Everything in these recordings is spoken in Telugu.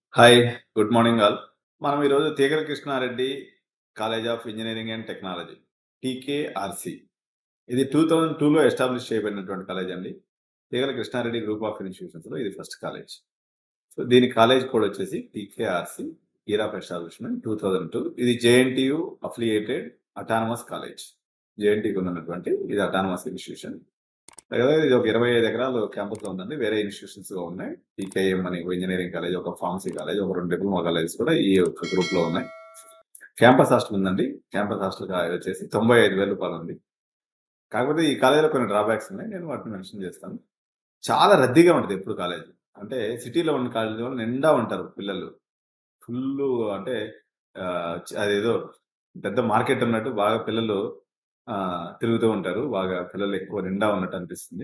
హాయ్ గుడ్ మార్నింగ్ ఆల్ మనం ఈరోజు Teegala Krishna Reddy college of engineering and technology TKRC ఇది టూ థౌజండ్ టూలో ఎస్టాబ్లిష్ చేయబడినటువంటి కాలేజ్ అండి తీగల కృష్ణారెడ్డి గ్రూప్ ఆఫ్ ఇన్స్టిట్యూషన్స్లో ఇది ఫస్ట్ కాలేజ్ సో దీని కాలేజ్ కోడ్ వచ్చేసి TKRC year of establishment two thousand two ఇది జేఎన్టీయు అఫిలియేటెడ్ అటానమస్ కాలేజ్ జేఎన్టీకి ఉన్నటువంటి ఇది అటానమస్ ఇన్స్టిట్యూషన్ దగ్గర ఇది ఒక ఇరవై ఐదు ఎకరాలు క్యాంపస్ లో ఉందండి వేరే ఇన్స్టిట్యూషన్స్ గా ఉన్నాయి టీకేఎం అని ఒక ఇంజనీరింగ్ కాలేజ్ ఒక ఫార్మసీ కాలేజ్ ఒక రెండు డిప్లొమా కాలేజెస్ కూడా ఈ ఒక గ్రూప్ లో ఉన్నాయి క్యాంపస్ హాస్టల్ ఉందండి క్యాంపస్ హాస్టల్ వచ్చేసి తొంభై ఐదు వేల రూపాయలు ఉంది కాకపోతే ఈ కాలేజీలో కొన్ని డ్రాబ్యాక్స్ ఉన్నాయి నేను వాటిని మెన్షన్ చేస్తాను చాలా రద్దీగా ఉంటుంది ఎప్పుడు కాలేజ్ అంటే సిటీలో ఉన్న కాలేజీలో నిండా ఉంటారు పిల్లలు ఫుల్ అంటే ఆ, అదేదో పెద్ద మార్కెట్ ఉన్నట్టు బాగా పిల్లలు ఆ, తిరుగుతూ ఉంటారు బాగా పిల్లలు ఎక్కువ నిండా ఉన్నట్టు అనిపిస్తుంది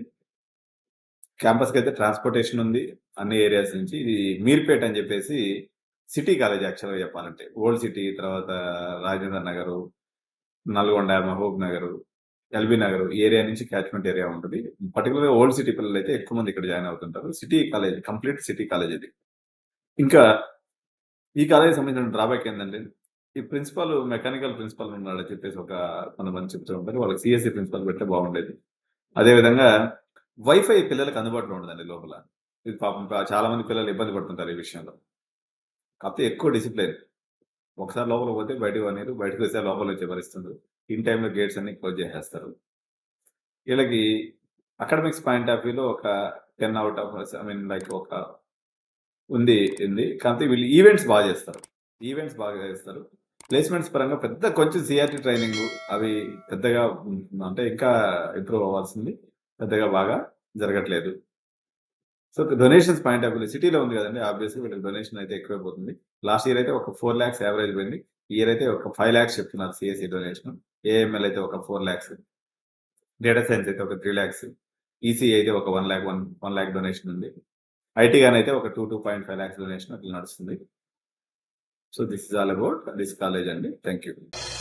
క్యాంపస్ కి అయితే ట్రాన్స్పోర్టేషన్ ఉంది అన్ని ఏరియాస్ నుంచి ఇది మీర్పేట్ అని చెప్పేసి సిటీ కాలేజ్ యాక్చువల్గా చెప్పాలంటే ఓల్డ్ సిటీ తర్వాత రాజేంద్ర నగర్ నల్గొండ మహబూబ్ నగర్ ఎల్బీ నగర్ ఈ ఏరియా నుంచి క్యాచ్మెంట్ ఏరియా ఉంటుంది పర్టికులర్గా ఓల్డ్ సిటీ పిల్లలు అయితే ఎక్కువ మంది ఇక్కడ జాయిన్ అవుతుంటారు city college complete city college ఇది ఇంకా ఈ కాలేజ్ సంబంధించిన డ్రాబ్యాక్ ఏంటంటే ఈ ప్రిన్సిపాల్ మెకానికల్ ప్రిన్సిపాల్ ఉన్నాడని చెప్పేసి ఒక కొంతమంది చెప్తూ ఉంటారు వాళ్ళకి సిఎస్సి ప్రిన్సిపాల్ పెడితే బాగుండేది అదేవిధంగా వైఫై పిల్లలకు అందుబాటులో ఉండదండి లోపల ఇది పాపం పా- చాలా మంది పిల్లలు ఇబ్బంది పడుతుంటారు ఈ విషయంలో కాకపోతే ఎక్కువ డిసిప్లిన్ ఒకసారి లోపల పోతే బయటకు పోనీరు బయటకు వస్తే లోపల వచ్చే పరిస్థితుంది ఇన్ టైంలో గేట్స్ అన్ని క్లోజ్ చేసేస్తారు వీళ్ళకి అకాడమిక్స్ పాయింట్ ఆఫ్ వ్యూలో ఒక ten out of I mean like ఒక ఉంది ఉంది కాకపోతే వీళ్ళు ఈవెంట్స్ బాగా చేస్తారు ఈవెంట్స్ బాగా చేస్తారు ప్లేస్మెంట్స్ పరంగా పెద్ద కొంచెం సిఆర్టీ ట్రైనింగ్ అవి పెద్దగా ఉం, అంటే ఇంకా ఇంప్రూవ్ అవ్వాల్సింది పెద్దగా బాగా జరగట్లేదు సో డొనేషన్స్ పాయింట్ ఆఫ్ వ్యూ సిటీలో ఉంది కదండి ఆబ్వియస్గా వీళ్ళకి డొనేషన్ అయితే ఎక్కువైపోతుంది లాస్ట్ ఇయర్ అయితే ఒక ఫోర్ ల్యాక్స్ యావరేజ్ పోయింది ఈ ఇయర్ అయితే ఒక ఫైవ్ ల్యాక్స్ చెప్తున్నారు సిఎస్సి డొనేషన్ ఏఎంఎల్ అయితే ఒక ఫోర్ ల్యాక్స్ డేటా సైన్స్ అయితే ఒక త్రీ ల్యాక్స్ ఈసీ అయితే ఒక one lakh one one lakh donation ఉంది ఐటీ గాని అయితే ఒక two two point five lakhs donation అట్లా నడుస్తుంది so this is all about this college అండి థ్యాంక్ యూ